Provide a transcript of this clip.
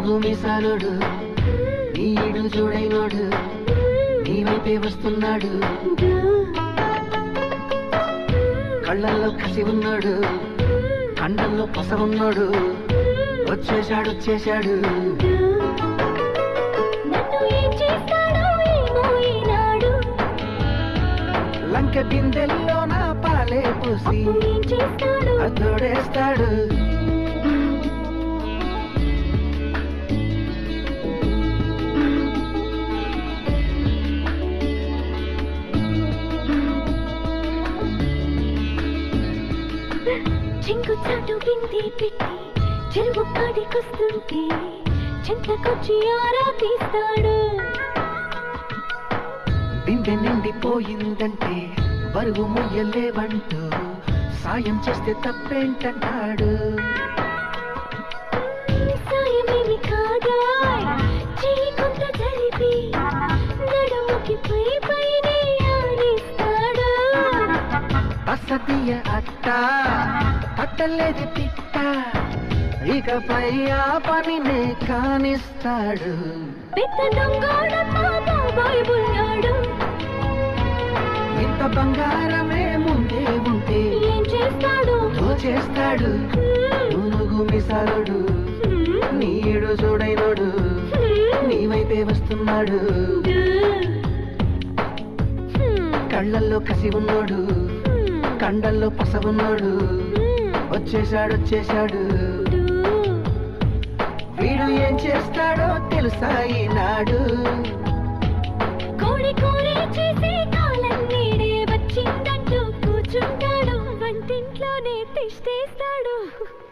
మునుగు మిసాలుడు నీడు చూడైనోడు నీ వైపే వస్తున్నాడు కళ్ళల్లో కసి ఉన్నాడు కండల్లో పస ఉన్నాడు వచ్చేశాడు వచ్చేశాడు నన్ను ఏం చేస్తాడో ఏమో ఈనాడు లంక బిందెల్లో నా పాలే పూసి అప్పుడు ఏం చేస్తాడు అతోడేస్తాడు చెంగు చాటు బింది పెట్టి చెరువు కాడికొస్తుంటే చెంతకొచ్చి ఆరా తీస్తాడు బిందె నిండిపోయిందంటే బరువు మొయ్యలేవంటూ సాయం చేస్తే తప్పేంటంటాడు సాయమేమి కాదా చెయ్యి కొంత జరిపి నడుముకి పై పైనే ఆడిస్తాడు అసతీయ అట్ట పట్టలేదు తిట్ట ఇకపై ఆ పనినే కానిస్తాడు పెద్ద దొంగోడమ్మా బాబాయ్ బుల్లాడు ఇంత బంగారమే ముందే ఉంటే ఏం చేస్తాడు దోచేస్తాడు మునుగు మిసాలుడు నీడు చూడైనోడు నీ వైపే వస్తున్నాడు కళ్ళల్లో కసి ఉన్నాడు కండల్లో పస ఉన్నాడు వచ్చేశాడు వచ్చేశాడు వీడు ఏం చేస్తాడో తెలుసా ఈనాడు కోడి కోరి చేసే కాలం నీడే వచ్చిందంటూ కూర్చుంటాడు వంటింట్లోనే తిష్టేస్తాడు